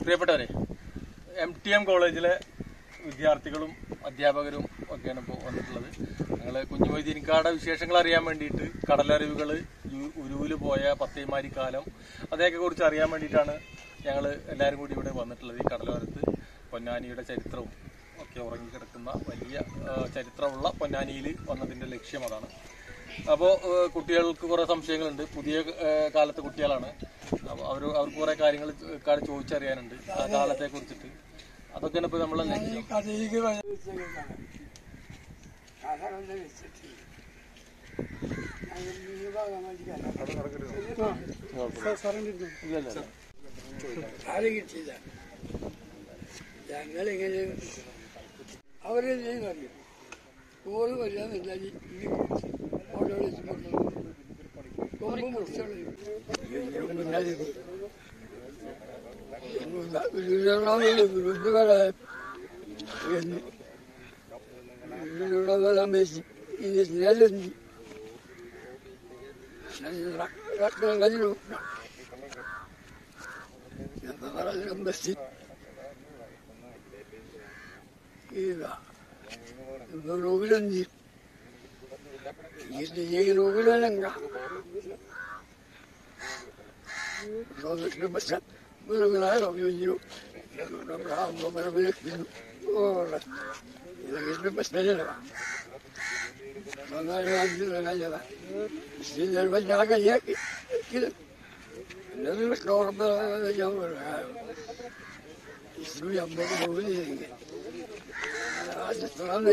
പ്രിയപ്പെട്ടവരെ M T M കോളേജിലെ വിദ്യാർത്ഥികളും അധ്യാപകരും ഒക്കെയാണ് ഇപ്പോൾ വന്നിട്ടുള്ളത് ഞങ്ങൾ കുഞ്ഞുമൊയ്തീനിക്കാടെ വിശേഷങ്ങൾ അറിയാൻ വേണ്ടിയിട്ട് കടലറിവുകൾ ഉരുവിൽ പോയ പത്തേമാരി കാലം അതൊക്കെ കുറിച്ച് അറിയാൻ വേണ്ടിയിട്ടാണ് ഞങ്ങൾ എല്ലാവരും കൂടി ഇവിടെ വന്നിട്ടുള്ളത് ഈ കടലോരത്ത് പൊന്നാനിയുടെ ചരിത്രവും ഒക്കെ ഉറങ്ങിക്കിടക്കുന്ന വലിയ ആ, ചരിത്രമുള്ള പൊന്നാനിയിൽ വന്നതിൻ്റെ ലക്ഷ്യം അതാണ് അപ്പോൾ കുട്ടികൾക്ക് കുറേ സംശയങ്ങളുണ്ട് പുതിയ ആ, കാലത്തെ കുട്ടികളാണ് അപ്പോൾ അവർ അവർക്ക് കുറേ കാര്യങ്ങൾ കാര്യം ചോദിച്ചറിയാനുണ്ട് ആ കാലത്തെ കുറിച്ചിട്ട് അതൊക്കെയാണ് ഇപ്പോൾ നമ്മളെ ലക്ഷ്യം കഥയിലേക്ക് വെച്ചേക്കാണ് കഥ കൊണ്ട് വെച്ചിട്ട് ഞങ്ങൾ ഈ ഭാഗം വേണ്ടിക്കല്ല. കാല് കിട്ടിയില്ല ഞങ്ങളിങ്ങനെ അവരെന്തെയും അറിയും ഓറ് വരികയെന്നില്ല അവിടെ വിളിച്ച് പറഞ്ഞു കൊമ്പ് മുറിച്ചോളൂ വിരുദ്ധകളെ വിരുദ്ധകളെ മെസ്സി ഇത് നെല്ലി കഴിഞ്ഞു മെസ്സി ഇതാ റൂബിലെന്തി ഇത് ഈ റൂബിലല്ല basta quello che l'era io una brava ma non mi più ora la che mi basta ne va ma non è anche la galla si del bagna che è che non è corba ya ora lui ha molto bene Hadi tamam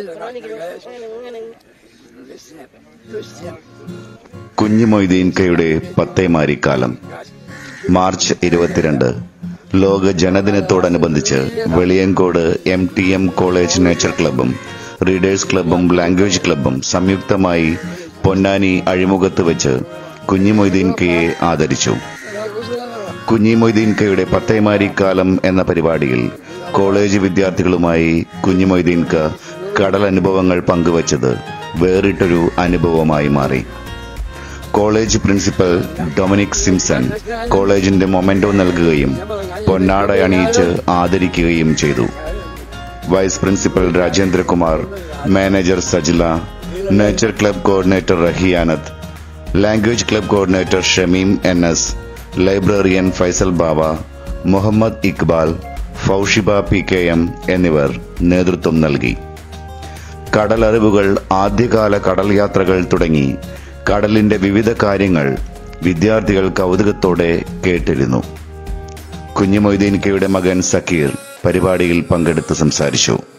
da കുഞ്ഞു മൊയ്തീൻകയുടെ പത്തേമാരിക്കാലം March ഇരുപത്തിരണ്ട് ലോക ജനദിനത്തോടനുബന്ധിച്ച് Veliyankode M T M college nature ക്ലബ്ബും readers ക്ലബ്ബും language ക്ലബ്ബും സംയുക്തമായി പൊന്നാനി അഴിമുഖത്ത് വെച്ച് കുഞ്ഞു മൊയ്തീൻകയെ ആദരിച്ചു കുഞ്ഞി മൊയ്തീൻകയുടെ പത്തേമാരിക്കാലം എന്ന പരിപാടിയിൽ കോളേജ് വിദ്യാർത്ഥികളുമായി കുഞ്ഞു മൊയ്തീൻക കടൽ അനുഭവങ്ങൾ പങ്കുവച്ചത് വേറിട്ടൊരു അനുഭവമായി മാറി കോളേജ് പ്രിൻസിപ്പൽ ഡൊമിനിക് സിംസൺ കോളേജിന്റെ മൊമെന്റോ നൽകുകയും പൊന്നാട അണിയിച്ച് ആദരിക്കുകയും ചെയ്തു vice principal Rajendrakumar manager Sajila nature club coordinator Rahiyanath language club coordinator Shameem N S librarian Faisal Bava Muhammad Iqbal Faushiba P K M എന്നിവർ നേതൃത്വം നൽകി കടലറിവുകൾ ആദ്യകാല കടൽ യാത്രകൾ തുടങ്ങി കടലിന്റെ വിവിധ കാര്യങ്ങൾ വിദ്യാർത്ഥികൾ കൗതുകത്തോടെ കേട്ടിരുന്നു കുഞ്ഞു മൊയ്തീൻകയുടെ മകൻ സക്കീർ പരിപാടിയിൽ പങ്കെടുത്ത് സംസാരിച്ചു